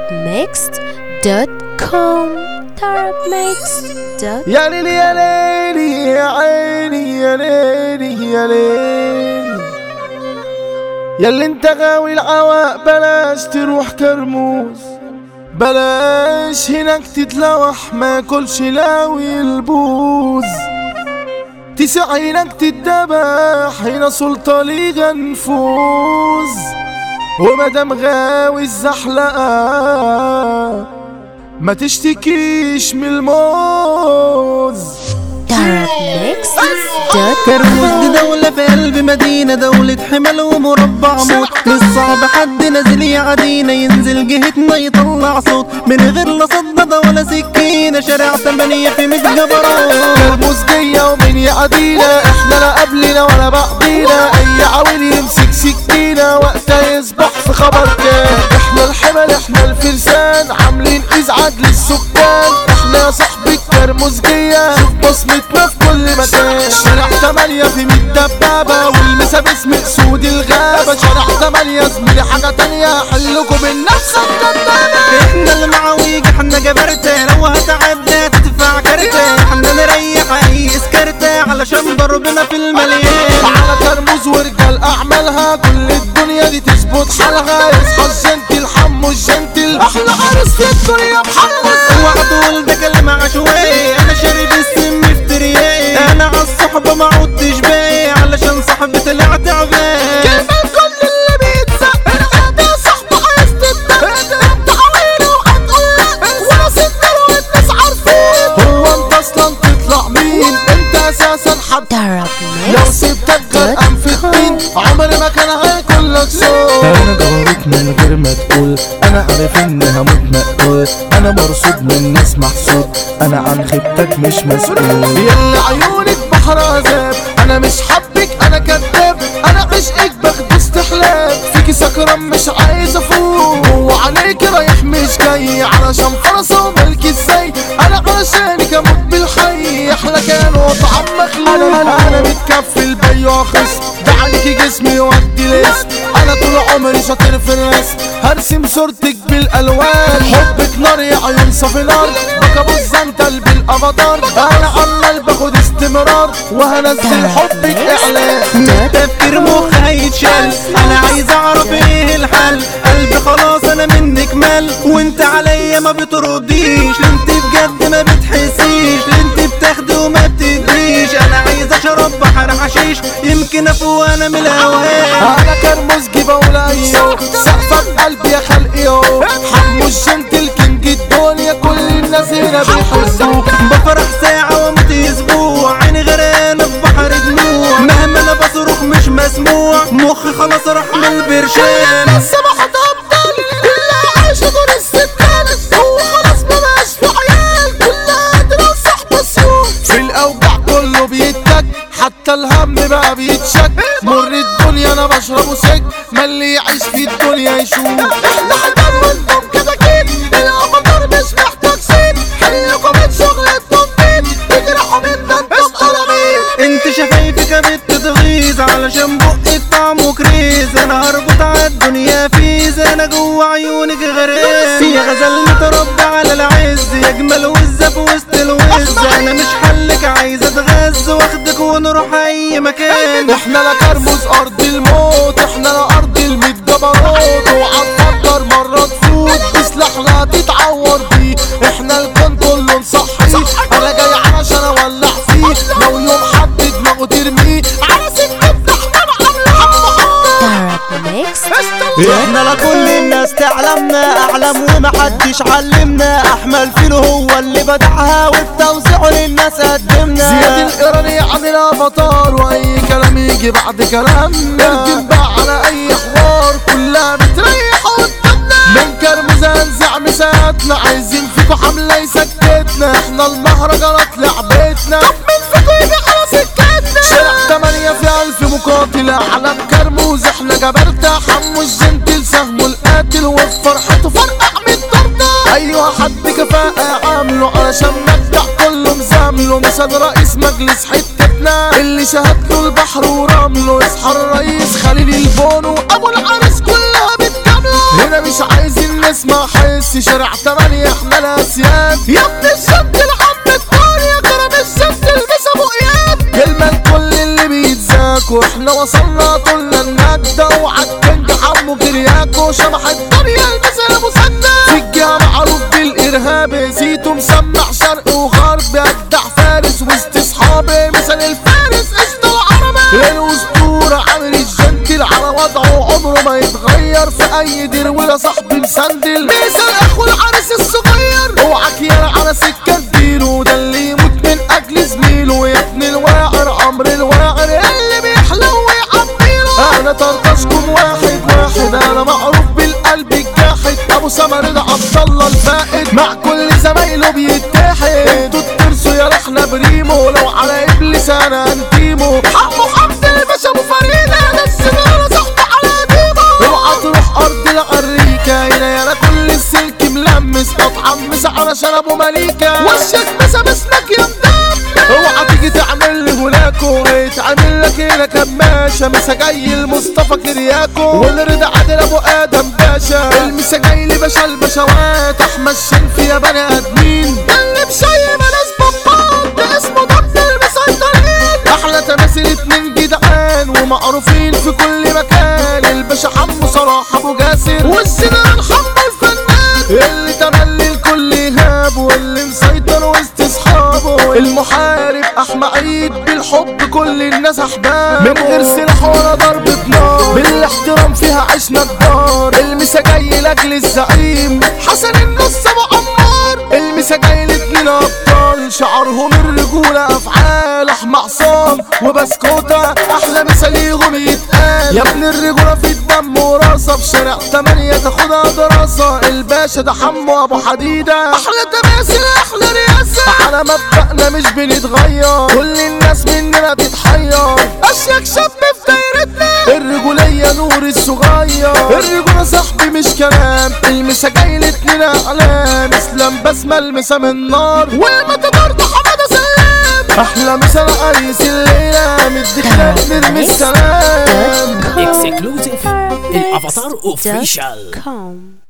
tarabmixed.com tarabmixed.com يا ليلي يا ليلي يا عيني يا ليلي يا ليلي يا اللي انت غاوي العواء بلاش تروح كرموز بلاش هناك تتلوح ما كلش لاوي البوز تسع هناك تتدبح هنا سلطة ليغا نفوز ومدام غاوي الزحلقة ما تشتكيش من الموز tarabmixed.com كرموز دي دولة في قلب مدينة دولة حمل ومربع موت مش صعب حد نازل يعدينا ينزل جهتنا يطلع صوت من غير لا صددة ولا سكينة شارع تمانية في مش جبروت كرموز جاية ومين يعدينا احنا لا قبلنا ولا بعدينا اي عاول يمسك سكينة وقتها يصبح في خبر كان احنا الحمل احنا الفرسان عاملين ازعاج للسكان احنا يا صاحبي الكرموز جاية شوف بصمتنا في كل مكان شارع تمانية في ميت دبابة والمسا باسم اسود الغابة شارع تمانية زميلي حاجة تانية حلكوا بالنفس الدبابة احنا المعاويج احنا جبرتة لو هتعدى تدفع كارتة احنا نريح اي اسكرتة علشان ضربنا في المليان على كرموز ورجال اعمالها كل الدنيا دي تظبط حالها يصحى الجنتل حمو الجنتل احلى عرس في الدنيا بحمص اوعى تقول ده كلام عشوائي انا شارب السم في ترياقي انا عالصحبة ما عدتش باقي علشان صاحبي طلع تعبان كلمة الكل اللي بيتزق انت يا صاحبي عايز تبدأ انت عويلة وهتقول وانا ستر والناس عارفين هو انت اصلا تطلع مين انت اساسا حد لو سبتك غرقان في الطين عمري ما كان هيكون لك صوت انا جارك من غير ما تقول انا عارف اني هموت مقتول انا مرصود من ناس محسود انا عن خيبتك مش مسؤول يلا عيونك بحر عذاب انا مش حبك انا كذاب انا عشقك باخد استحلال فيكي سكران مش عايز افوق هو عليك رايح مش جاي علشان فرصة وملك ازاي انا علشانك اموت بالحي احلى كان وطعم مخلوق انا انا انا متكفل بيو خصم ده عليكي جسمي يودي الاسم انا طول عمري شاطر في الرسم هرسم صورتك بالالوان حبك نار يا عيون صافي نار بكابوس زنتل بالافاتار انا عمال باخد استمرار وهنزل حبك اعلان تفكير مخ هيتشال انا عايز اعرف ايه الحل قلبي خلاص انا منك مال وانت عليا ما بترديش انت بجد ما بتحسيش انت بتاخدي وما بتديش انا عايز اشرب بحر حشيش يمكن افوق انا من الهواه انا كرموز جيبه ولايو سقفة بقلبي يا خلقيو حمو الجنتل كينج الدنيا كل الناس هنا بيحسوك بفرح ساعة واموت اسبوع عيني غرقانة في بحر دموع مهما انا بصرخ مش مسموع مخي خلاص راح من البرشام الصباح تبطل كلها عايشة دور الستات هو خلاص مبقاش في عيال كلها قادرة صاحبة سيوف في الأوجع كله بيتك حتى الهم بقى بيتشك مر الدنيا أنا بشربه سج ما اللي يعيش في الدنيا يشوف احنا حجر وانتم كده كده الأمطار مش محتاج سيد حلكم من شغل التنطيط تجرحوا منا انتم قلمين انت شفايفك بتتغيظ علشان بقك طعمه كريز انا هربط على الدنيا فيز انا جوه عيونك غريز يا غزل متربى على العز يا جمال وزة في وسط الوز انا مش حلك عايز اتغز واخدك ونروح اي مكان احنا لا كرمز ارض الموت احنا لا ارض الميت جبروت اوعى تفكر مرة تفوت بسلاح لا تتعور بيه احنا الكون كله نصحي انا جاي علشان اولع فيه لو يوم حد دماغه ترميه على سكتنا احنا tarabmixed احنا لا كل الناس تعلمنا اعلم ومحدش علمنا احمل فيلو هو اللي بدعها والتوزيع للناس زياد قدمنا الإيراني عاملها مطار وأي كلام يجي بعد كلامنا ارجم بقى على أي حوار كلها بتريح قدامنا من كرمز هنزع مساتنا عايزين فيكو حملة يسكتنا احنا المهرجانات لعبتنا طب مين فيكو يجي على سكتنا شارع تمانية في ألف مقاتل أعلام كرموز احنا جبرتا حمو الجنتل سهمه القاتل وفي فرحته فرقع من طرنا أيوة حد كفاءة عامله علشان مبدع كله مزامله مثل رئيس مجلس حتتنا اللي شهد له البحر ورمله يصحى الرئيس خليل البونو أبو العرس كلها بتكامله هنا مش عايزين نسمع حس شارع تمانية احنا الاسياد يا ابن الشد العم الدنيا كرم الشمس البس ابو اياد كلمة لكل اللي بيتزاكوا احنا وصلنا طولنا النجدة وعالكنج حمو كرياكو شبح الدنيا المثل ابو سنة في الجهة معروف بالارهاب سيتو مسمع شرق وغرب اجدع فارس وسط اصحابي مثل الفارس قشطة العربي الاسطورة عامل الجنتل على وضعه عمره ما يتغير في اي دير ولا صاحبي مسندل مثل اخو العرس الصغير اوعك يا على سكة تديله ده اللي يموت من اجل زميله يا ابن الواعر عمر الواعر اللي بيحلو ويعبيله انا طرطشكم واحد واحد انا معروف بالقلب الجاحد ابو سمر ده عبد الله الفائد مع كل زمايله بيتحد انتوا ترسوا يا رحنا بريمو لو على ابليس انا انتيمو حمو حمد الباشا ابو فريده ده السناره صاحبه على ديمو اوعى تروح ارض العريكه هنا يالا كل السلك ملمس اتحمس علشان ابو مليكه وشك مسا مسلك يا مدمر اوعى تيجي تعمل لي هناكو يتعمل لك هنا كماشة مسا جاي المصطفى كرياكو والرضا عادل ابو ادم باشا المسا جاي لي باشا البشوات احمد شنفي يا بني ادمين اللي مشيب ناس بطال ده اسمه ضد المسيطرين احلى تماثيل اتنين جدعان ومعروفين في كل مكان الباشا حمو صلاح ابو جاسر والسنان حمو الفنان اللي تملي الكل يهاب واللي مسيطر وسط اصحابه المحارب احمد عيد بالحب كل الناس احباب من غير سلاح ولا ضرب نار بالاحترام فيها عشنا كبار المسا جاي لاجل الزعيم حسن النص ابو عمار المسا جاي لاتنين ابطال شعرهم الرجوله افعال احمى عصام وبسكوته احلى مسا ليهم يتقال يا ابن الرجوله في الدم وراسه في شارع تمانية تاخدها دراسه الباشا ده حمو ابو حديده احلى تماثيل احلى رياسه على مبدأنا مش بنتغير كل الناس مننا تتحير اشيك شاب في دايرتنا الرجولية نور الصغير الرجولة صاحبي مش كلام المسا جاي لاتنين اعلام اسلام بسمة المسا من نار والمتدار ده حمادة سلام احلى مسا رئيس الليلة مديك نرمي السلام com. اكسكلوزيف الافاتار اوفيشال com.